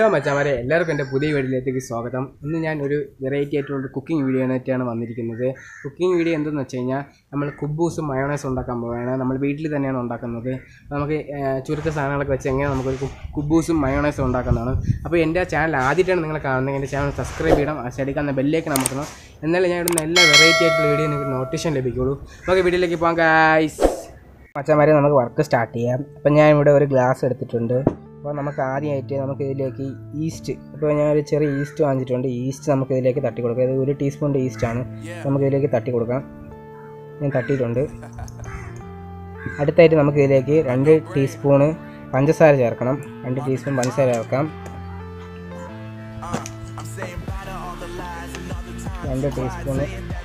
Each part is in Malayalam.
മച്ചാമാരെ എല്ലാവർക്കും എൻ്റെ പുതിയ വീഡിയോയിലേക്ക് സ്വാഗതം ഇന്ന് ഞാൻ ഒരു വെറൈറ്റി ആയിട്ടുള്ള ഒരു കുക്കിംഗ് വീഡിയോ ആയിട്ടാണ് വന്നിരിക്കുന്നത് കുക്കിംഗ് വീഡിയോ എന്തെന്ന് വെച്ച് കഴിഞ്ഞാൽ നമ്മൾ കുബൂസും മയോണൈസും ഉണ്ടാക്കാൻ പോവുകയാണ് നമ്മൾ വീട്ടിൽ തന്നെയാണ് ഉണ്ടാക്കുന്നത് അപ്പോൾ നമുക്ക് ആ, ചുരുക്ക സാധനങ്ങളൊക്കെ വെച്ച് എങ്ങനെ നമുക്കൊരു കു- കുബൂസും മയോണൈസും ഉണ്ടാക്കുന്നതാണ് അപ്പോൾ എൻ്റെ ചാനൽ ആദ്യമായിട്ടാണ് നിങ്ങൾ കാണുന്നത് എൻ്റെ ചാനൽ സബ്സ്ക്രൈബ് ചെയ്യണം ആ സൈഡിൽ ബെല്ലേക്ക് നമുക്കണം എന്നാലേ ഞാൻ ഇടുന്ന എല്ലാ വെറൈറ്റി ആയിട്ടുള്ള വീഡിയോ നിങ്ങൾക്ക് നോട്ടിഫിക്കേഷൻ ലഭിക്കുള്ളൂ നമുക്ക് വീഡിയോയിലേക്ക് പോകാം ഗായ്സ് മച്ചന്മാരെ നമുക്ക് വർക്ക് സ്റ്റാർട്ട് ചെയ്യാം അപ്പം ഞാൻ ഇവിടെ ഒരു ഗ്ലാസ് എടുത്തിട്ടുണ്ട് അപ്പോൾ നമുക്ക് ആദ്യമായിട്ട് നമുക്ക് ഇതിലേക്ക് ഈസ്റ്റ് ഇപ്പോൾ ഞാൻ ഒരു ചെറിയ ഈസ്റ്റ് വാങ്ങിച്ചിട്ടുണ്ട് ഈസ്റ്റ് നമുക്ക് ഇതിലേക്ക് തട്ടി കൊടുക്കാം ഇത് ഒരു ടീസ്പൂണിൻ്റെ ഈസ്റ്റാണ് നമുക്ക് ഇതിലേക്ക് തട്ടി കൊടുക്കാം ഞാൻ തട്ടിയിട്ടുണ്ട് അടുത്തായിട്ട് നമുക്ക് ഇതിലേക്ക് രണ്ട് ടീസ്പൂണ് പഞ്ചസാര ചേർക്കണം രണ്ട് ടീസ്പൂൺ പഞ്ചസാര ചേർക്കാം രണ്ട് ടീസ്പൂണ്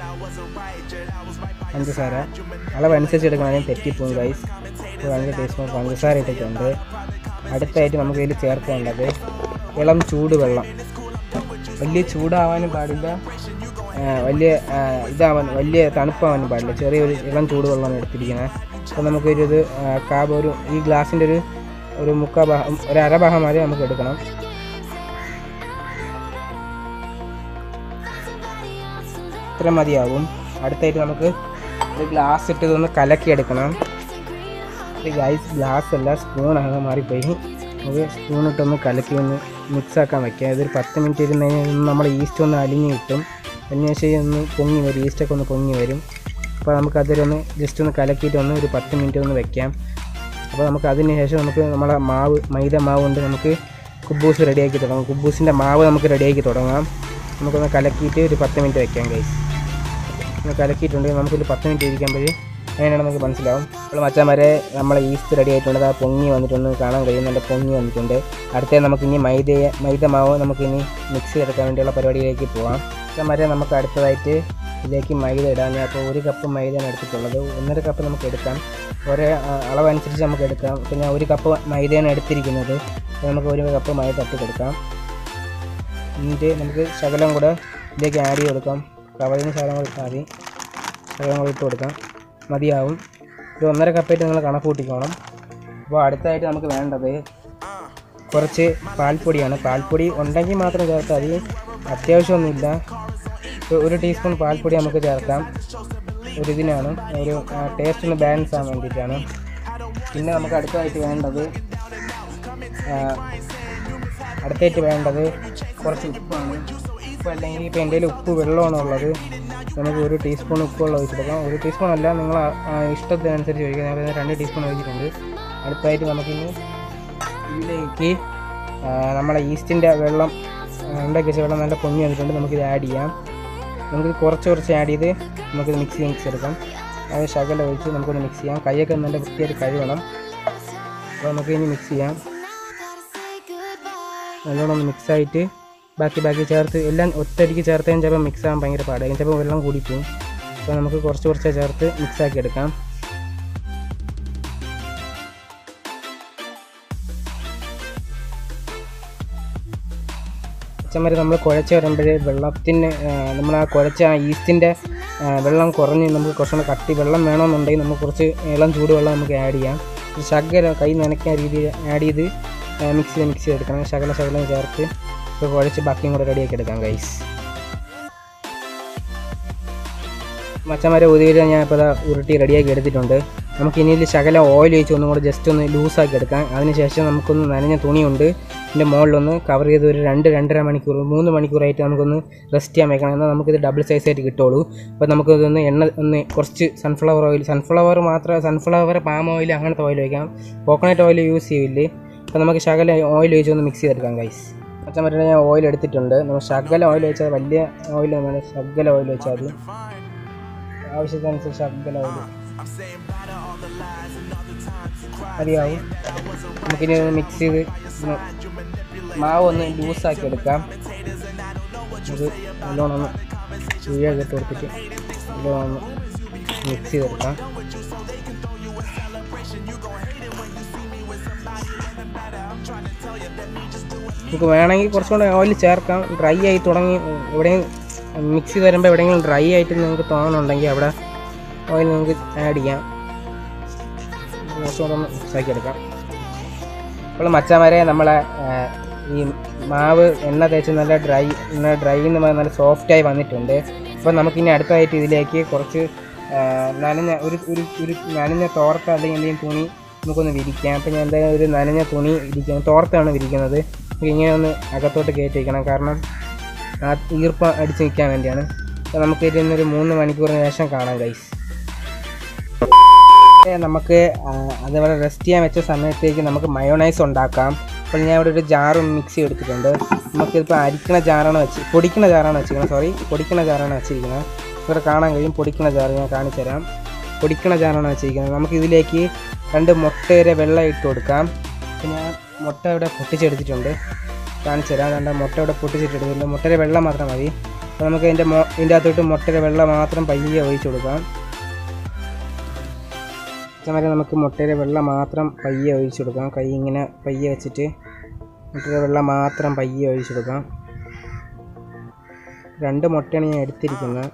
പഞ്ചസാര അളവനുസരിച്ച് എടുക്കണമെങ്കിൽ തെറ്റിപ്പോവും ഗൈസ് ഇപ്പോൾ രണ്ട് ടീസ്പൂൺ പഞ്ചസാര ഇട്ടിട്ടുണ്ട് അടുത്തായിട്ട് നമുക്ക് ഇതിൽ ചേർക്കേണ്ടത് ഇളം ചൂടുവെള്ളം വലിയ ചൂടാവാനും പാടില്ല ആ, വലിയ ആ, ഇതാവാൻ വലിയ തണുപ്പാവാനും പാടില്ല ചെറിയൊരു ഇളം ചൂടുവെള്ളമാണ് എടുത്തിരിക്കുന്നത് അപ്പോൾ നമുക്കൊരു ഇത് ആ, കാബ് ഒരു ഈ ഗ്ലാസിൻ്റെ ഒരു ഒരു മുക്കാ ഭാഗം ഒരു അരഭാഗം വരെ നമുക്ക് എടുക്കണം ഇത്ര മതിയാവും അടുത്തായിട്ട് നമുക്ക് ഒരു ഗ്ലാസ് ഇട്ട് ഇതൊന്ന് കലക്കി എടുക്കണം ഇത് ഗൈസ് ഗ്ലാസ് അല്ല സ്പൂണാണ് മാറിപ്പോയി അത് സ്പൂൺ ഇട്ടൊന്ന് കലക്കി ഒന്ന് മിക്സ് ആക്കാൻ വെക്കാം ഇതൊരു പത്ത് മിനിറ്റ് ഇരുന്ന് കഴിഞ്ഞാൽ നമ്മൾ ഈസ്റ്റ് ഒന്ന് അലിഞ്ഞ് കിട്ടും അതിന് ശേഷം ഒന്ന് പൊങ്ങി വരും ഈസ്റ്റൊക്കെ ഒന്ന് പൊങ്ങി വരും അപ്പോൾ നമുക്ക് അതിലൊന്ന് ജസ്റ്റ് ഒന്ന് കലക്കിയിട്ട് ഒന്ന് ഒരു പത്ത് മിനിറ്റ് ഒന്ന് വെക്കാം അപ്പോൾ നമുക്ക് അതിന് ശേഷം നമുക്ക് നമ്മളെ മാവ് മൈദ മാവ് കൊണ്ട് നമുക്ക് കുബൂസ് റെഡിയാക്കി തുടങ്ങാം കുബൂസിൻ്റെ മാവ് നമുക്ക് റെഡിയാക്കി തുടങ്ങാം നമുക്കൊന്ന് കലക്കിയിട്ട് ഒരു പത്ത് മിനിറ്റ് വെക്കാം ഗൈസ് ഒന്ന് കലക്കിയിട്ടുണ്ടെങ്കിൽ നമുക്കൊരു പത്ത് മിനിറ്റ് ഇരിക്കുമ്പോൾ എങ്ങനെയാണ് നമുക്ക് മനസ്സിലാവും അപ്പോൾ മച്ചാൻ വരെ നമ്മളെ ഈസ്റ്റ് റെഡി ആയിട്ടുണ്ട് ആ പൊങ്ങി വന്നിട്ടുണ്ട് കാണാൻ കഴിയുന്നുണ്ട് പൊങ്ങി വന്നിട്ടുണ്ട് അടുത്ത നമുക്ക് ഇനി മൈദ മൈദ മാവ് നമുക്ക് ഇനി മിക്സ് ചെയ്തെടുക്കാൻ വേണ്ടിയുള്ള പരിപാടിയിലേക്ക് പോവാം മച്ചാൻ വരെ നമുക്ക് അടുത്തതായിട്ട് ഇതിലേക്ക് മൈദ ഇടാം ഞാൻ അപ്പോൾ ഒരു കപ്പ് മൈദയാണ് എടുത്തിട്ടുള്ളത് ഒന്നര കപ്പ് നമുക്ക് എടുക്കാം ഒരേ ആ, അളവനുസരിച്ച് നമുക്ക് എടുക്കാം ഇപ്പോൾ ഞാൻ ഒരു കപ്പ് മൈദയാണ് എടുത്തിരിക്കുന്നത് അപ്പോൾ നമുക്ക് ഒരു കപ്പ് മൈദ തട്ടി കൊടുക്കാം എന്നിട്ട് നമുക്ക് ശകലം കൂടെ ഇതിലേക്ക് ആഡ് ചെയ്ത് കൊടുക്കാം കവറിന് ശകലം കൂടെ ഇട്ടാൽ മതി ശകലം കൂടെ ഇട്ട് കൊടുക്കാം മതിയാവും ഒരു ഒന്നര കപ്പായിട്ട് നിങ്ങൾ കണക്ക് കൂട്ടിക്കോണം അപ്പോൾ അടുത്തായിട്ട് നമുക്ക് വേണ്ടത് കുറച്ച് പാൽപ്പൊടിയാണ് പാൽപ്പൊടി ഉണ്ടെങ്കിൽ മാത്രം ചേർത്താൽ മതി അത്യാവശ്യമൊന്നുമില്ല ഇപ്പോൾ ഒരു ടീസ്പൂൺ പാൽപ്പൊടി നമുക്ക് ചേർക്കാം ഒരു ഇതിനാണ് ഒരു ടേസ്റ്റ് ഒന്ന് ബാലൻസ് ആവാൻ വേണ്ടിയിട്ടാണ് പിന്നെ നമുക്ക് അടുത്തതായിട്ട് വേണ്ടത് ആ, അടുത്തായിട്ട് വേണ്ടത് കുറച്ച് ഉപ്പാണ് ഉപ്പ് അല്ലെങ്കിൽ ഇപ്പോൾ എൻ്റെ കയ്യിൽ ഉപ്പ് വെള്ളമാണ് ഉള്ളത് നമുക്ക് ഒരു ടീസ്പൂൺ ഉപ്പ് വെള്ളം ഒഴിച്ചെടുക്കാം ഒരു ടീസ്പൂൺ അല്ല നിങ്ങൾ ഇഷ്ടത്തിനനുസരിച്ച് ഒഴിക്കുക ഞാൻ ഇതിന് രണ്ട് ടീസ്പൂൺ ഒഴിച്ചിട്ടുണ്ട് അടുത്തായിട്ട് നമുക്കിനി ഇതിലേക്ക് ആ, നമ്മളെ ഈസ്റ്റിൻ്റെ വെള്ളം ആ, ഉണ്ടാക്കി വെച്ച വെള്ളം നല്ല പൊങ്ങി വന്നിട്ടുണ്ട് നമുക്കിത് ആഡ് ചെയ്യാം നമുക്കിത് കുറച്ച് കുറച്ച് ആഡ് ചെയ്ത് നമുക്കിത് മിക്സ് ചെയ്ത് മിക്സ് എടുക്കാം അത് ശകലം ഒഴിച്ച് നമുക്കൊന്ന് മിക്സ് ചെയ്യാം കൈയൊക്കെ നല്ല വൃത്തിയായിട്ട് കഴുകണം അപ്പോൾ നമുക്ക് ഇനി മിക്സ് ചെയ്യാം നല്ലോണം ഒന്ന് മിക്സ് ആയിട്ട് ബാക്കി ബാക്കി ചേർത്ത് എല്ലാം ഒറ്റയടിക്ക് ചേർത്ത് കഴിഞ്ഞാൽ ചിലപ്പോൾ മിക്സ് ആകാൻ ഭയങ്കര പാടായിരിക്കും ചിലപ്പോൾ വെള്ളം കൂടിപ്പോവും അപ്പോൾ നമുക്ക് കുറച്ച് കുറച്ച് ചേർത്ത് മിക്സ് ആക്കി എടുക്കാം പച്ചമരി നമ്മൾ കുഴച്ച് വരുമ്പോൾ വെള്ളത്തിന് നമ്മൾ ആ കുഴച്ച ആ ഈസ്റ്റിൻ്റെ വെള്ളം കുറഞ്ഞ് നമുക്ക് കുറച്ചുകൂടെ കട്ടി വെള്ളം വേണമെന്നുണ്ടെങ്കിൽ നമുക്ക് കുറച്ച് ഇളം ചൂടുവെള്ളം നമുക്ക് ആഡ് ചെയ്യാം ഒരു ശകല കൈ നനയ്ക്കാൻ രീതിയിൽ ആഡ് ചെയ്ത് മിക്സ് ചെയ്ത് മിക്സ് ചെയ്തെടുക്കണം ശകല ശകലം ചേർത്ത് ഇപ്പോൾ കുഴച്ച് ബാക്കിയും കൂടെ റെഡിയാക്കി എടുക്കാം ഗൈസ് മച്ചന്മാരെ ഒതുകിട്ട് ഞാൻ ഇപ്പോൾ ഇതാ ഉരുട്ടി റെഡിയാക്കി എടുത്തിട്ടുണ്ട് നമുക്ക് ഇനി ഇതിൽ ശകല ഓയിൽ ഒഴിച്ച് ഒന്നും കൂടെ ജസ്റ്റ് ഒന്ന് ലൂസാക്കി എടുക്കാം അതിനുശേഷം നമുക്കൊന്ന് നനഞ്ഞ തുണിയുണ്ട് ഇതിൻ്റെ മുകളിലൊന്ന് കവർ ചെയ്ത് ഒരു രണ്ട് രണ്ടര മണിക്കൂർ മൂന്ന് മണിക്കൂറായിട്ട് നമുക്കൊന്ന് റെസ്റ്റ് ചെയ്യാൻ വെക്കണം എന്നാൽ നമുക്കിത് ഡബിൾ സൈസ് ആയിട്ട് കിട്ടുള്ളൂ അപ്പോൾ നമുക്കിതൊന്ന് എണ്ണ ഒന്ന് കുറച്ച് സൺഫ്ലവർ ഓയിൽ സൺഫ്ലവർ മാത്രം സൺഫ്ലവർ പാം ഓയിൽ അങ്ങനത്തെ ഓയിൽ വയ്ക്കാം കോക്കനട്ട് ഓയിൽ യൂസ് ചെയ്യില്ലേ അപ്പോൾ നമുക്ക് ശകല ഓയിൽ ഒഴിച്ച് ഒന്ന് മിക്സ് ചെയ്തെടുക്കാം ഗൈസ് പച്ചമരയുടെ ഞാൻ ഓയിൽ എടുത്തിട്ടുണ്ട് നമ്മൾ ശകല ഓയിൽ വെച്ചാൽ വലിയ ഓയിൽ വേണം ശകല ഓയിൽ വെച്ചാൽ മതി ആവശ്യത്തിനനുസരിച്ച് ശകല ഓയിൽ മതിയാവും നമുക്കിനി ഒന്ന് മിക്സ് ചെയ്ത് ഒന്ന് മാവ് ഒന്ന് ലൂസാക്കി എടുക്കാം ഇത് നല്ലോണം ഒന്ന് ചുഴിയൊക്കെ ഇട്ട് കൊടുത്തിട്ട് നല്ലോണം ഒന്ന് മിക്സ് ചെയ്തെടുക്കാം നമുക്ക് വേണമെങ്കിൽ കുറച്ചുകൂടെ ഓയിൽ ചേർക്കാം ഡ്രൈ ആയി തുടങ്ങി എവിടെയും മിക്സ് ചെയ്ത് വരുമ്പോൾ എവിടെയെങ്കിലും ഡ്രൈ ആയിട്ട് നിങ്ങൾക്ക് തോന്നുന്നുണ്ടെങ്കിൽ അവിടെ ഓയിൽ നമുക്ക് ആഡ് ചെയ്യാം കുറച്ചുകൂടെ ഒന്ന് മിക്സാക്കി എടുക്കാം അപ്പോൾ മച്ചാമാരെ നമ്മളെ ആ, ഈ മാവ് എണ്ണ തേച്ച് നല്ല ഡ്രൈ ഡ്രൈ എന്ന് പറഞ്ഞാൽ നല്ല സോഫ്റ്റായി വന്നിട്ടുണ്ട് അപ്പോൾ നമുക്കിനി അടുത്തതായിട്ട് ഇതിലേക്ക് കുറച്ച് ആ, നനഞ്ഞ ഒരു ഒരു ഒരു നനഞ്ഞ തോർത്ത അല്ലെങ്കിൽ എന്തെങ്കിലും തുണി നമുക്കൊന്ന് വിരിക്കാം അപ്പോൾ ഞാൻ എന്തായാലും ഒരു നനഞ്ഞ തുണി വിരിക്കാം തോർത്താണ് വിരിക്കുന്നത് അപ്പോൾ ഇങ്ങനെ ഒന്ന് അകത്തോട്ട് കയറ്റി വയ്ക്കണം കാരണം ആ ഈർപ്പം അടിച്ച് നിൽക്കാൻ വേണ്ടിയാണ് അപ്പോൾ നമുക്ക് ഇതിനൊരു മൂന്ന് മണിക്കൂറിന് ശേഷം കാണാം ഗൈസ് ഏ, നമുക്ക് ആ, അതേപോലെ റെസ്റ്റ് ചെയ്യാൻ വെച്ച സമയത്തേക്ക് നമുക്ക് മയോണൈസ് ഉണ്ടാക്കാം അപ്പോൾ ഞാൻ ഇവിടെ ഒരു ജാറും മിക്സി എടുത്തിട്ടുണ്ട് നമുക്കിപ്പോൾ അരിക്കണ ജാറാണ് വെച്ച് പൊടിക്കണ ജാറാണ് വെച്ചിരിക്കുന്നത് സോറി പൊടിക്കണ ജാറാണ് വെച്ചിരിക്കുന്നത് ഇവിടെ കാണാൻ കഴിയും പൊടിക്കണ ജാറ് ഞാൻ കാണിച്ചു തരാം പൊടിക്കണ ജാറാണ് വെച്ചിരിക്കുന്നത് നമുക്ക് ഇതിലേക്ക് രണ്ട് മുട്ടയുടെ വെള്ളം ഇട്ട് കൊടുക്കാം അപ്പോൾ ഞാൻ മുട്ട ഇവിടെ പൊട്ടിച്ചെടുത്തിട്ടുണ്ട് കാണിച്ചു തരാം രണ്ട് മുട്ട ഇവിടെ പൊട്ടിച്ചിട്ടെടുത്തിട്ടുണ്ട് മുട്ടയുടെ വെള്ളം മാത്രം മതി അപ്പോൾ നമുക്ക് ഇതിൻ്റെ മൊ ഇതിൻ്റെ അകത്തോട്ട് മുട്ടയുടെ വെള്ളം മാത്രം പയ്യെ ഒഴിച്ചു കൊടുക്കാം ഇതേമാതിരി നമുക്ക് മുട്ടയുടെ വെള്ളം മാത്രം പയ്യെ ഒഴിച്ചു കൊടുക്കാം കൈ ഇങ്ങനെ പയ്യെ വെച്ചിട്ട് മുട്ടയുടെ വെള്ളം മാത്രം പയ്യെ ഒഴിച്ചു കൊടുക്കാം രണ്ട് മുട്ടയാണ് ഞാൻ എടുത്തിരിക്കുന്നത്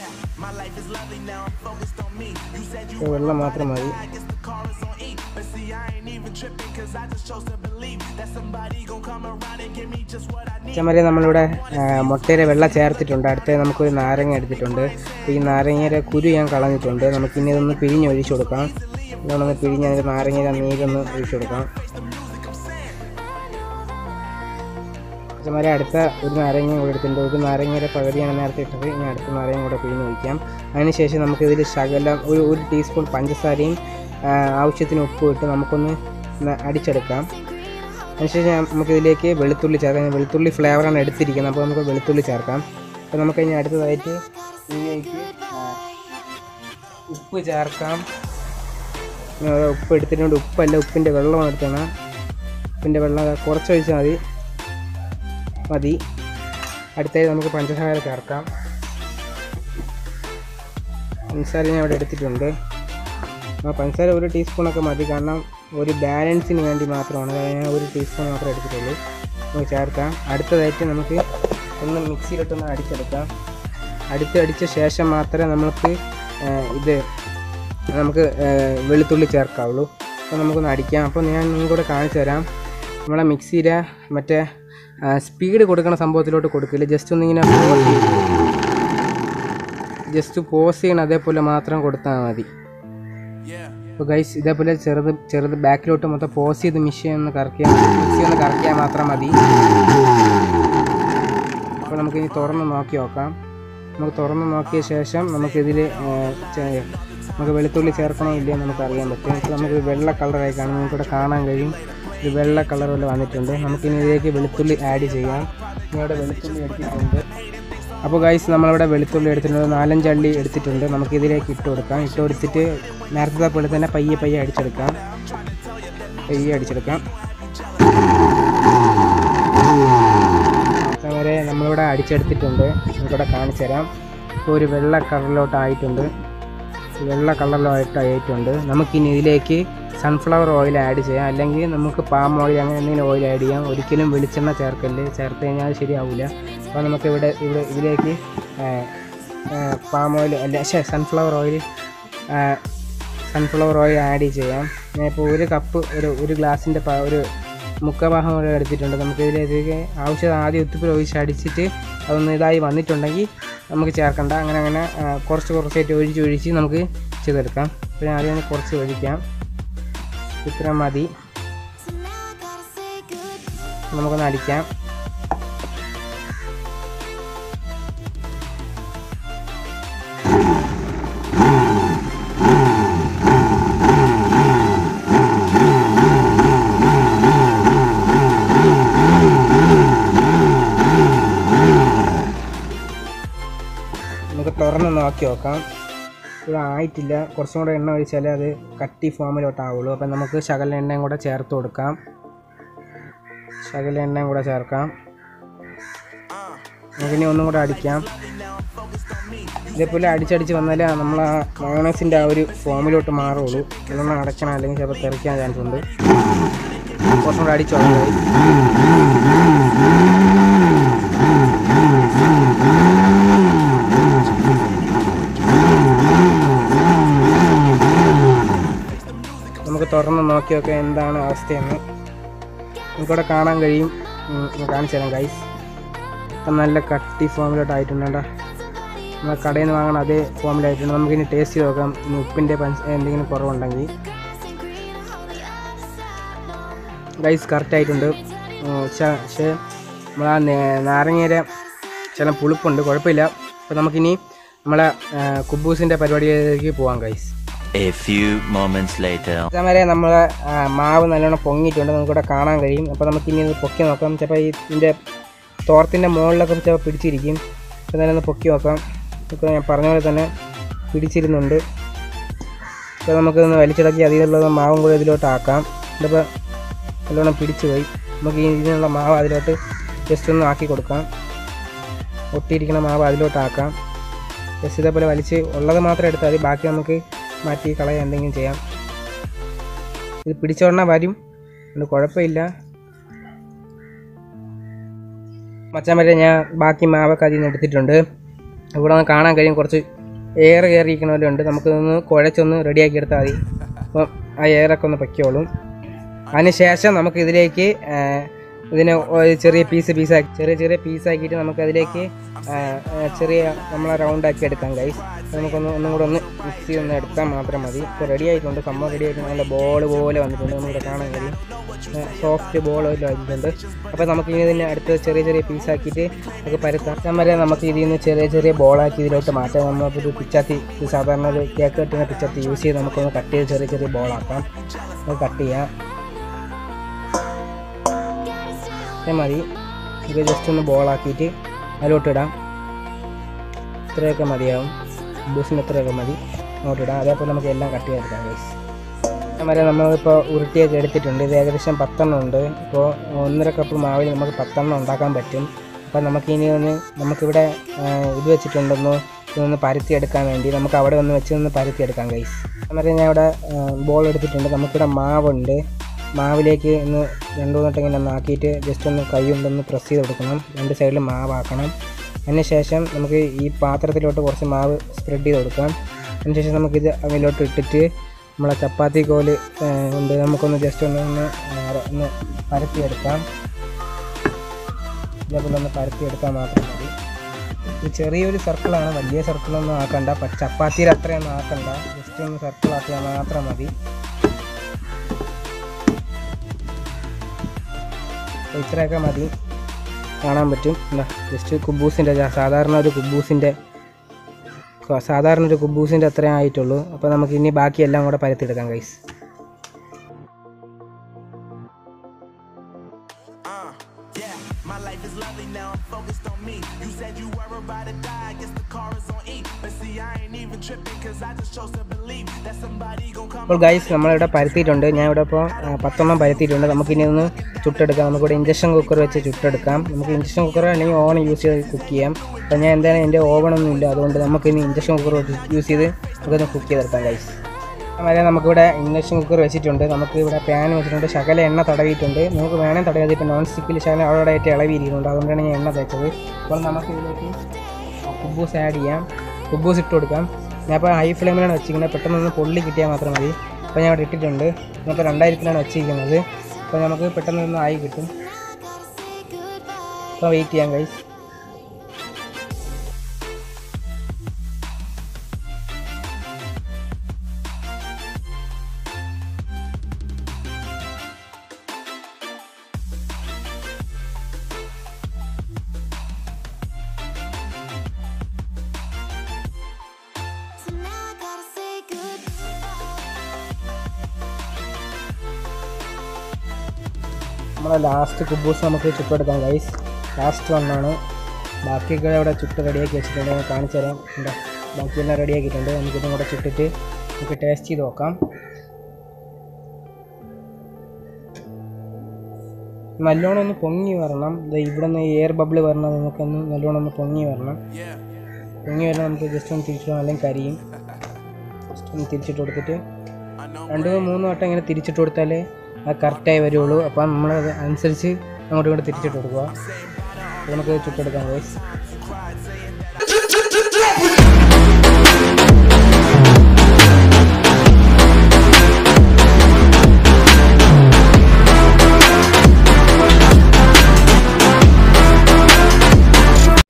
ഇത് വെള്ളം മാത്രം മതി ചമരി നമ്മളിവിടെ ആ, മുട്ടയുടെ വെള്ളം ചേർത്തിട്ടുണ്ട് അടുത്ത നമുക്കൊരു നാരങ്ങ എടുത്തിട്ടുണ്ട് അപ്പോൾ ഈ നാരങ്ങയുടെ കുരു ഞാൻ കളഞ്ഞിട്ടുണ്ട് നമുക്കിനി ഇതൊന്ന് പിഴിഞ്ഞ് ഒഴിച്ചു കൊടുക്കാം ഇതൊന്ന് പിഴിഞ്ഞ് അതിൻ്റെ നാരങ്ങയുടെ നീരൊന്ന് ഒഴിച്ചു കൊടുക്കാം ചമരി അടുത്ത ഒരു നാരങ്ങ കൂടെ എടുത്തിട്ടുണ്ട് ഒരു നാരങ്ങയുടെ പകുതിയാണ് നേരത്തെ ഇട്ടത് ഇനി അടുത്ത നാരങ്ങ കൂടെ പിഴിഞ്ഞ് ഒഴിക്കാം അതിനുശേഷം നമുക്കിതിൽ ശകലം ഒരു ഒരു ടീസ്പൂൺ പഞ്ചസാരയും ആ, ആവശ്യത്തിന് ഉപ്പും ഇട്ട് നമുക്കൊന്ന് ന- അടിച്ചെടുക്കാം അതിനുശേഷം ഞാൻ- നമുക്കിതിലേക്ക് വെളുത്തുള്ളി ചേർക്കാം ഞാൻ വെളുത്തുള്ളി ഫ്ലേവറാണ് എടുത്തിരിക്കുന്നത് അപ്പോൾ നമുക്ക് വെളുത്തുള്ളി ചേർക്കാം അപ്പോൾ നമുക്ക് ഇനി അടുത്തതായിട്ട് ഇതിലേക്ക് ആ, ഉപ്പ് ചേർക്കാം ഇനി ഓരോ ഉപ്പ് എടുത്തിട്ടുണ്ട് ഉപ്പല്ല ഉപ്പിൻ്റെ വെള്ളമാണ് എടുത്താണ് ഉപ്പിൻ്റെ വെള്ളം കുറച്ച് ഒഴിച്ചാൽ മതി മതി അടുത്തായി നമുക്ക് പഞ്ചസാര ചേർക്കാം പഞ്ചസാര ഞാൻ ഇവിടെ എടുത്തിട്ടുണ്ട് ആ പഞ്ചസാര ഒരു ടീസ്പൂണൊക്കെ മതി കാരണം ഒരു ബാലൻസിന് വേണ്ടി മാത്രമാണ് അതായത് ഞാൻ ഒരു ടീസ്പൂൺ മാത്രമേ എടുത്തിട്ടുള്ളൂ നമുക്ക് ചേർക്കാം അടുത്തതായിട്ട് നമുക്ക് ഒന്ന് മിക്സിയിലിട്ടൊന്ന് അടിച്ചെടുക്കാം അടുത്ത് അടിച്ച ശേഷം മാത്രമേ നമുക്ക് ആ, ഇത് നമുക്ക് ആ, വെളുത്തുള്ളി ചേർക്കാവുള്ളൂ അപ്പോൾ നമുക്കൊന്ന് അടിക്കാം അപ്പോൾ ഞാൻ നിങ്ങളും കൂടെ കാണിച്ചു തരാം നമ്മളെ മിക്സിയുടെ മറ്റേ സ്പീഡ് കൊടുക്കുന്ന സംഭവത്തിലോട്ട് കൊടുക്കില്ല ജസ്റ്റ് ഒന്നിങ്ങനെ pause ചെയ്ത് ജസ്റ്റ് പോസ് ചെയ്യണം അതേപോലെ മാത്രം കൊടുത്താൽ മതി അപ്പോൾ ഗൈസ് ഇതേപോലെ ചെറുത് ചെറുത് ബാക്കിലോട്ട് മൊത്തം പോസ് ചെയ്ത് മിഷീൻ ഒന്ന് കറക്കിയാൽ മിക്സി ഒന്ന് കറക്കിയാൽ മാത്രം മതി അപ്പോൾ നമുക്ക് ഇനി തുറന്ന് നോക്കി നോക്കാം നമുക്ക് തുറന്ന് നോക്കിയ ശേഷം നമുക്കിതിൽ നമുക്ക് വെളുത്തുള്ളി ചേർക്കണോ ഇല്ലയോ നമുക്ക് അറിയാൻ പറ്റും ഇപ്പോൾ നമുക്ക് വെള്ള കളറായി കാണും നമുക്കിവിടെ കാണാൻ കഴിയും ഇത് വെള്ള കളർ പോലെ വന്നിട്ടുണ്ട് നമുക്കിനി ഇതിലേക്ക് വെളുത്തുള്ളി ആഡ് ചെയ്യാം ഇനി ഇവിടെ വെളുത്തുള്ളി എടുത്തിട്ടുണ്ട് അപ്പോൾ ഗൈസ് നമ്മളിവിടെ വെളുത്തുള്ളി എടുത്തിട്ടുണ്ട് നാലഞ്ച് അള്ളി എടുത്തിട്ടുണ്ട് നമുക്ക് ഇതിലേക്ക് ഇട്ട് കൊടുക്കാം ഇട്ട് കൊടുത്തിട്ട് നേരത്തെ പോലെ തന്നെ പയ്യെ പയ്യെ അടിച്ചെടുക്കാം പയ്യെ അടിച്ചെടുക്കാം വരെ നമ്മളിവിടെ അടിച്ചെടുത്തിട്ടുണ്ട് നമുക്കിവിടെ കാണിച്ചു തരാം ഇപ്പോൾ ഒരു വെള്ള കളറിലോട്ട് ആയിട്ടുണ്ട് വെള്ള കളറിലോട്ട് ആയിട്ടുണ്ട് നമുക്കിനി ഇതിലേക്ക് സൺഫ്ലവർ ഓയിൽ ആഡ് ചെയ്യാം അല്ലെങ്കിൽ നമുക്ക് പാം ഓയിൽ അങ്ങനെ എന്തെങ്കിലും ഓയിൽ ആഡ് ചെയ്യാം ഒരിക്കലും വെളിച്ചെണ്ണ ചേർക്കല്ല് ചേർത്ത് കഴിഞ്ഞാൽ അത് ശരിയാവില്ല അപ്പോൾ നമുക്ക് ഇവിടെ ഇവിടെ ഇതിലേക്ക് പാം ഓയിൽ അല്ല ശേ sunflower oil sunflower oil add ചെയ്യാം ഞാനിപ്പോൾ ഒരു കപ്പ് ഒരു ഒരു ഗ്ലാസിൻ്റെ ഒരു മുക്കഭാഗം കൂടെ എടുത്തിട്ടുണ്ട് നമുക്ക് ഇതിലേക്ക് ആവശ്യം ആദ്യം ഉത്തിപ്പിൽ ഒഴിച്ച് അടിച്ചിട്ട് അതൊന്ന് ഇതായി വന്നിട്ടുണ്ടെങ്കിൽ നമുക്ക് ചേർക്കണ്ട അങ്ങനെ അങ്ങനെ ആ, കുറച്ച് കുറച്ചായിട്ട് ഒഴിച്ച് ഒഴിച്ച് നമുക്ക് ചെയ്തെടുക്കാം അപ്പോൾ ഞാൻ ആദ്യം ഒന്ന് കുറച്ച് ഒഴിക്കാം ഇത്ര മതി നമുക്കൊന്ന് അടിക്കാം നമുക്ക് തുറന്ന് നോക്കി നോക്കാം ഇത് ആയിട്ടില്ല കുറച്ചും കൂടെ എണ്ണ ഒഴിച്ചാലേ അത് കട്ടി ഫോമിലോട്ടാവുള്ളൂ അപ്പം നമുക്ക് ശകല എണ്ണയും കൂടെ ചേർത്ത് കൊടുക്കാം ശകല എണ്ണയും കൂടെ ചേർക്കാം നമുക്കിനി ഒന്നും കൂടെ അടിക്കാം ഇതേപോലെ അടിച്ചടിച്ച് വന്നാലേ നമ്മൾ ആ മയോണൈസിൻ്റെ ആ ഒരു ഫോമിലോട്ട് മാറുള്ളൂ ഇതൊന്നും അടയ്ക്കണം അല്ലെങ്കിൽ ചിലപ്പോൾ തെറിക്കാൻ ചാൻസ് ഉണ്ട് കുറച്ചും കൂടെ അടിച്ചു തുടങ്ങി നമുക്ക് തുറന്ന് നോക്കിയൊക്കെ എന്താണ് അവസ്ഥയെന്ന് നമുക്കിവിടെ കാണാൻ കഴിയും ഉം, ഞാൻ കാണിച്ചു തരാം ഗൈസ് ഇപ്പം നല്ല കട്ടി ഫോമിലോട്ട് ആയിട്ടുണ്ട് കേട്ടോ നമ്മൾ കടയിൽ നിന്ന് വാങ്ങണം അതേ ഫോമിലായിട്ടുണ്ട് നമുക്കിനി ടേസ്റ്റ് ചെയ്ത് നോക്കാം ഇനി ഉപ്പിൻ്റെ പഞ്ച എന്തെങ്കിലും കുറവുണ്ടെങ്കിൽ ഗൈസ് കറക്റ്റ് ആയിട്ടുണ്ട് ഉം, പക്ഷേ പക്ഷേ നമ്മൾ ആ നേ- നാരങ്ങയുടെ ചില പുളിപ്പുണ്ട് കുഴപ്പമില്ല അപ്പോൾ നമുക്കിനി നമ്മളെ ആ, കുബൂസിൻ്റെ പരിപാടിയിലേക്ക് പോവാം guys A few moments later. വരെ നമ്മൾ മാവ് നല്ലോണം പൊങ്ങിയിട്ടുണ്ട് നമുക്കിവിടെ കാണാൻ കഴിയും അപ്പോൾ നമുക്ക് ഇനി ഇത് പൊക്കി നോക്കാം ചിലപ്പോൾ ഈ ഇതിൻ്റെ തോർത്തിൻ്റെ മുകളിലൊക്കെ ചിലപ്പോൾ പിടിച്ചിരിക്കും അപ്പോൾ തന്നെ ഒന്ന് പൊക്കി നോക്കാം ഇപ്പോൾ ഞാൻ പറഞ്ഞ പോലെ തന്നെ പിടിച്ചിരുന്നുണ്ട് അപ്പോൾ നമുക്കൊന്ന് വലിച്ചിടക്കി അതിലുള്ള മാവും കൂടെ ഇതിലോട്ട് ആക്കാം ഇതിപ്പോൾ നല്ലോണം പിടിച്ചു പോയി നമുക്ക് ഈ ഇതിനുള്ള മാവ് അതിലോട്ട് ജസ്റ്റ് ഒന്ന് ആക്കി കൊടുക്കാം ഒട്ടിയിരിക്കുന്ന മാവ് അതിലോട്ട് ആക്കാം ജസ്റ്റ് ഇതേപോലെ വലിച്ച് ഉള്ളത് മാത്രം എടുത്താൽ മതി ബാക്കി നമുക്ക് മാറ്റി കളയാൻ എന്തെങ്കിലും ചെയ്യാം ഇത് പിടിച്ചോടനെ വരും അതുകൊണ്ട് കുഴപ്പമില്ല മച്ചാൻ വരെ ഞാൻ ബാക്കി മാവൊക്കെ അതിൽ നിന്ന് എടുത്തിട്ടുണ്ട് ഇവിടെ നിന്ന് കാണാൻ കഴിയും കുറച്ച് എയർ കയറിയിരിക്കുന്ന പോലെ ഉണ്ട് നമുക്കിതൊന്ന് കുഴച്ചൊന്ന് റെഡിയാക്കി എടുത്താൽ മതി അപ്പം ആ എയറൊക്കെ ഒന്ന് പൊയ്ക്കോളും അതിനുശേഷം നമുക്ക് ഇതിലേക്ക് ആ, ഇതിനെ ഒരു ചെറിയ പീസ് പീസാക്കി ചെറിയ ചെറിയ പീസാക്കിയിട്ട് നമുക്ക് അതിലേക്ക് ആ, ആ, ചെറിയ നമ്മളെ റൗണ്ടാക്കി എടുക്കാം ഗൈസ് നമുക്കൊന്ന് ഒന്നും കൂടെ ഒന്ന് മിക്സ് ചെയ്ത് ഒന്ന് എടുത്താൽ മാത്രം മതി ഇപ്പോൾ റെഡി ആയിട്ടുണ്ട് സംഭവം റെഡി ആയിട്ടുണ്ട് നല്ല ബോൾ പോലെ വന്നിട്ടുണ്ട് നമുക്കിവിടെ കാണാൻ കഴിയും സോഫ്റ്റ് ബോൾ പോലെ ആയിട്ടുണ്ട് അപ്പോൾ നമുക്ക് ഇനി ഇതിനെ അടുത്ത് ചെറിയ ചെറിയ പീസാക്കിയിട്ട് നമുക്ക് പരത്താം ഞാൻ വരെ നമുക്ക് ഇതിൽ നിന്ന് ചെറിയ ചെറിയ ബോളാക്കി ഇതിലോട്ട് മാറ്റാം നമ്മളൊരു പിച്ചാത്തി ഇത് സാധാരണ ഒരു കേക്ക് കട്ടുന്ന പിച്ചാത്തി യൂസ് ചെയ്ത് നമുക്കൊന്ന് കട്ട് ചെയ്ത് ചെറിയ ചെറിയ ബോളാക്കാം നമുക്ക് കട്ട് ചെയ്യാം ഇത്രയും മതി ഇത് ജസ്റ്റ് ഒന്ന് ബോളാക്കിയിട്ട് അതിലോട്ട് ഇടാം ഇത്രയൊക്കെ മതിയാവും ബൂസിന് ഇത്രയൊക്കെ മതി അങ്ങോട്ട് ഇടാം അതേപോലെ നമുക്ക് എല്ലാം കട്ട് ചെയ്തെടുക്കാം ഗൈസ് വരെ നമ്മളിപ്പോൾ ഉരുട്ടിയൊക്കെ എടുത്തിട്ടുണ്ട് ഇത് ഏകദേശം പത്തെണ്ണം ഉണ്ട് ഇപ്പോൾ ഒന്നര കപ്പ് മാവിൽ നമുക്ക് പത്തെണ്ണം ഉണ്ടാക്കാൻ പറ്റും അപ്പോൾ നമുക്കിനി ഒന്ന് നമുക്കിവിടെ ആ, ഇത് വെച്ചിട്ടുണ്ടെന്ന് ഇതൊന്ന് പരത്തിയെടുക്കാൻ വേണ്ടി നമുക്ക് അവിടെ ഒന്ന് വെച്ച് ഒന്ന് പരത്തിയെടുക്കാം ഗൈസ് അന്നേരം ഞാൻ ഇവിടെ ബോൾ എടുത്തിട്ടുണ്ട് നമുക്കിവിടെ മാവുണ്ട് മാവിലേക്ക് ഒന്ന് രണ്ടു മൂന്നിട്ട് ഇങ്ങനെ ഒന്ന് ആക്കിയിട്ട് ജസ്റ്റ് ഒന്ന് കൈ കൊണ്ടൊന്ന് പ്രസ് ചെയ്ത് കൊടുക്കണം രണ്ട് സൈഡിൽ മാവാക്കണം അതിന് ശേഷം നമുക്ക് ഈ പാത്രത്തിലോട്ട് കുറച്ച് മാവ് സ്പ്രെഡ് ചെയ്ത് കൊടുക്കാം അതിനുശേഷം നമുക്കിത് അതിലോട്ട് ഇട്ടിട്ട് നമ്മളെ ചപ്പാത്തി കോല് ആ, കൊണ്ട് നമുക്കൊന്ന് ജസ്റ്റ് ഒന്ന് ഒന്ന് ആ, ഒന്ന് പരത്തിയെടുക്കാം ഇതേപോലെ ഒന്ന് പരത്തിയെടുക്കാൻ മാത്രം മതി ഇത് ചെറിയൊരു സർക്കിളാണ് വലിയ സർക്കിളൊന്നും ആക്കണ്ട പ- ചപ്പാത്തിയിൽ അത്രയൊന്നും ആക്കണ്ട ജസ്റ്റ് ഒന്ന് സർക്കിൾ ആക്കിയാൽ മാത്രം മതി അപ്പോൾ ഇത്രയൊക്കെ മതി കാണാൻ പറ്റും എന്താ ജസ്റ്റ് കുബൂസിൻ്റെ സാധാരണ ഒരു കുബൂസിൻ്റെ സാധാരണ ഒരു കുബൂസിൻ്റെ അത്രയും ആയിട്ടുള്ളൂ അപ്പോൾ നമുക്ക് ഇനി ബാക്കി എല്ലാം കൂടെ പരത്തിയെടുക്കാം guys My life is lovely now, I'm focused on me. You said you were about to die, I guess the car is on E. But see, I ain't even tripping, cause I just chose to believe that somebody gon' come. അപ്പോൾ ഗൈസ് നമ്മളിവിടെ പരത്തിയിട്ടുണ്ട് ഞാൻ ഇവിടെ ഇപ്പോൾ ആ, പത്തെണ്ണം പരത്തിയിട്ടുണ്ട് നമുക്കിനി ഒന്ന് ചുട്ടെടുക്കാം നമുക്കിവിടെ ഇഞ്ചക്ഷൻ കുക്കർ വെച്ച് ചുട്ടെടുക്കാം നമുക്ക് ഇഞ്ചക്ഷൻ കുക്കർ അല്ലെങ്കിൽ ഓവൺ യൂസ് ചെയ്ത് കുക്ക് ചെയ്യാം അപ്പോൾ ഞാൻ എന്തായാലും എൻ്റെ ഓവണൊന്നും ഇല്ല അതുകൊണ്ട് നമുക്കിനി ഇഞ്ചക്ഷൻ കുക്കർ യൂസ് ചെയ്ത് നമുക്കൊന്ന് കുക്ക് ചെയ്തെടുക്കാം ഗൈസ് അതുപോലെ നമുക്കിവിടെ ഇൻഡക്ഷൻ കുക്കർ വെച്ചിട്ടുണ്ട് നമുക്ക് ഇവിടെ പാൻ വെച്ചിട്ടുണ്ട് ശകല എണ്ണ തടവിയിട്ടുണ്ട് നമുക്ക് വേണമെങ്കിൽ തടയാതെ ഇപ്പോൾ നോൺ സ്റ്റിക്കിൽ ശകല അവിടെ ആയിട്ട് ഇളവിയിരിക്കുന്നുണ്ട് അതുകൊണ്ടാണ് ഞാൻ എണ്ണ തേച്ചത് അപ്പോൾ നമുക്ക് ഇതിലേക്ക് കുബൂസ് ആഡ് ചെയ്യാം കുബൂസ് ഇട്ട് കൊടുക്കാം ഞാൻ ഇപ്പോൾ ഹൈ ഫ്ലെയിമിലാണ് വെച്ചിരിക്കുന്നത് പെട്ടെന്ന് ഒന്ന് പൊള്ളി കിട്ടിയാൽ മാത്രം മതി അപ്പോൾ ഞാൻ ഇവിടെ ഇട്ടിട്ടുണ്ട് ഞാനിപ്പോൾ രണ്ടായിരത്തിലാണ് വെച്ചിരിക്കുന്നത് അപ്പോൾ നമുക്ക് പെട്ടെന്ന് ഒന്ന് ആയി കിട്ടും അപ്പോൾ വെയിറ്റ് ചെയ്യാം guys So now I gotta say goodbye. നമ്മളെ ലാസ്റ്റ് കുബൂസ് നമുക്ക് ചുട്ടെടുക്കാം ഗൈസ് ലാസ്റ്റ് വണ്ണാണ് ബാക്കിയൊക്കെ ഇവിടെ ചുട്ട് റെഡിയാക്കി വെച്ചിട്ടുണ്ട് ഞാൻ കാണിച്ചു തരാം എന്താ ബാക്കിയെല്ലാം റെഡിയാക്കിയിട്ടുണ്ട് നമുക്കിതും കൂടെ ചുട്ടിട്ട് നമുക്ക് ടേസ്റ്റ് ചെയ്ത് നോക്കാം നല്ലോണം ഒന്ന് പൊങ്ങി വരണം ദേ ഇവിടെ നിന്ന് എയർ ബബിൾ വരണം നമുക്കൊന്ന് നല്ലോണം ഒന്ന് പൊങ്ങി വരണം പൊങ്ങി വരണം നമുക്ക് ജസ്റ്റ് ഒന്ന് തിരിച്ചിടാം അല്ലെങ്കിൽ കരിയും ജസ്റ്റ് ഒന്ന് തിരിച്ചിട്ട് കൊടുത്തിട്ട് രണ്ട് മൂന്ന് വട്ടം ഇങ്ങനെ തിരിച്ചിട്ട് കൊടുത്താലേ അത് കറക്റ്റായി വരുള്ളൂ അപ്പോൾ നമ്മൾ അത് അനുസരിച്ച് അങ്ങോട്ടും ഇങ്ങോട്ട് തിരിച്ചിട്ട് കൊടുക്കുക അപ്പോൾ നമുക്ക് ചുട്ടെടുക്കാം ഗൈസ്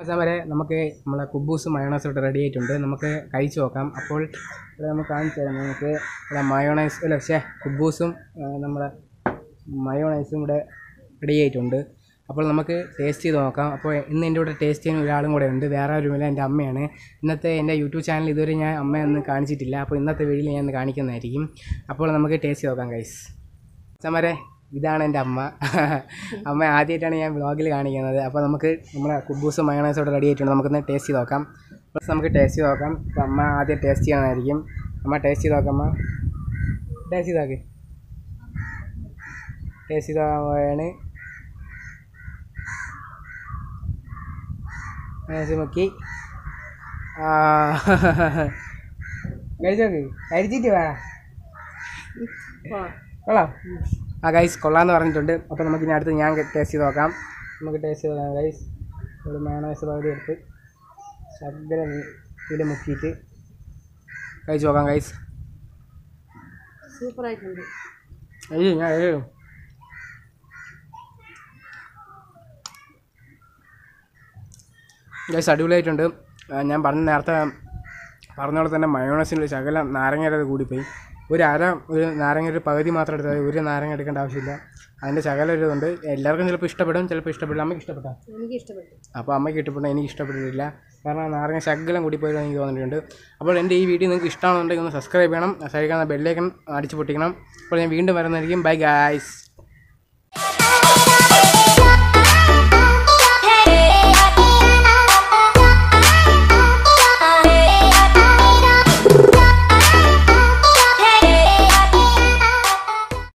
അവസാനം വരെ നമുക്ക് നമ്മളെ കുബൂസ് മയോണൈസ് ഇവിടെ റെഡി ആയിട്ടുണ്ട് നമുക്ക് കഴിച്ചു നോക്കാം അപ്പോൾ ഇവിടെ നമുക്ക് കാണിച്ചു തരാം നമുക്ക് ഇവിടെ മയോണൈസ് അല്ല പക്ഷേ കുബൂസും ആ, നമ്മുടെ മയോണൈസും ഇവിടെ റെഡി ആയിട്ടുണ്ട് അപ്പോൾ നമുക്ക് ടേസ്റ്റ് ചെയ്ത് നോക്കാം അപ്പോൾ ഇന്ന് എൻ്റെ കൂടെ ടേസ്റ്റ് ചെയ്യാൻ ഒരാളും കൂടെ ഉണ്ട് വേറെ ആരുമില്ല എൻ്റെ അമ്മയാണ് ഇന്നത്തെ എൻ്റെ യൂട്യൂബ് ചാനൽ ഇതുവരെ ഞാൻ അമ്മയൊന്നും കാണിച്ചിട്ടില്ല അപ്പോൾ ഇന്നത്തെ വീഡിയോയിൽ ഞാൻ ഇന്ന് കാണിക്കുന്നതായിരിക്കും അപ്പോൾ നമുക്ക് ടേസ്റ്റ് ചെയ്ത് നോക്കാം ഗൈസ് ചമരെ ഇതാണ് എൻ്റെ അമ്മ അമ്മ ആദ്യമായിട്ടാണ് ഞാൻ വ്ളോഗിൽ കാണിക്കുന്നത് അപ്പോൾ നമുക്ക് നമ്മുടെ കുബൂസ് മയോണൈസോടെ റെഡി ആയിട്ടുണ്ട് നമുക്കൊന്ന് ടേസ്റ്റ് ചെയ്ത് നോക്കാം പ്ലസ് നമുക്ക് ടേസ്റ്റ് ചെയ്ത് നോക്കാം അപ്പോൾ അമ്മ ആദ്യം ടേസ്റ്റ് ചെയ്യണമായിരിക്കും അമ്മ ടേസ്റ്റ് ചെയ്ത് നോക്കാം അമ്മ ടേസ്റ്റ് ചെയ്ത് നോക്ക് ടേസ്റ്റ് ചെയ്ത് നോക്കുകയാണ് മയോണൈസ് മുക്കി ആ കഴിച്ചു നോക്ക് കഴിച്ചിട്ട് വേണം കൊള്ളാം ആ ഗൈസ് കൊള്ളാന്ന് പറഞ്ഞിട്ടുണ്ട് അപ്പോൾ നമുക്ക് ഇനി അടുത്ത് ഞാൻ ടേസ്റ്റ് ചെയ്ത് നോക്കാം നമുക്ക് ടേസ്റ്റ് ചെയ്ത് നോക്കാം ഗൈസ് ഒരു മയോണൈസ് പകുതി എടുത്ത് ശകലം ഇതിൽ മുക്കിയിട്ട് കഴിച്ച് നോക്കാം ഗൈസ് സൂപ്പറായിട്ടുണ്ട് അയ്യോ ഞാൻ അയ്യോ ഗൈസ് അടിപൊളിയായിട്ടുണ്ട് ആ, ഞാൻ പറഞ്ഞ നേരത്തെ പറഞ്ഞ പോലെ തന്നെ മയോണസിൻ്റെ ഒരു ശകലം നാരങ്ങയുടെ അത് കൂടിപ്പോയി ഒരു അര ഒരു നാരങ്ങ ഒരു പകുതി മാത്രം എടുത്താൽ മതി. ഒരു നാരങ്ങ എടുക്കേണ്ട ആവശ്യമില്ല അതിൻ്റെ ശകലം ഒരു ഇതുണ്ട് എല്ലാവർക്കും ചിലപ്പോൾ ഇഷ്ടപ്പെടും ചിലപ്പോൾ ഇഷ്ടപ്പെടില്ല അമ്മയ്ക്ക് ഇഷ്ടപ്പെട്ടാ എനിക്ക് ഇഷ്ടപ്പെട്ടു അപ്പോൾ അമ്മയ്ക്ക് ഇഷ്ടപ്പെട്ട എനിക്ക് ഇഷ്ടപ്പെട്ടിട്ടില്ല കാരണം നാരങ്ങ ശകലം കൂടി പോയി എനിക്ക് തോന്നിയിട്ടുണ്ട് അപ്പോൾ എൻ്റെ ഈ വീഡിയോ നിങ്ങൾക്ക് ഇഷ്ടമാണെന്നുണ്ടെങ്കിൽ ഒന്ന് സബ്സ്ക്രൈബ് ചെയ്യണം സൈഡിൽ ബെല്ലേക്കൻ അടിച്ച് പൊട്ടിക്കണം അപ്പോൾ ഞാൻ വീണ്ടും വരുന്നതായിരിക്കും ബൈ ഗായ്സ്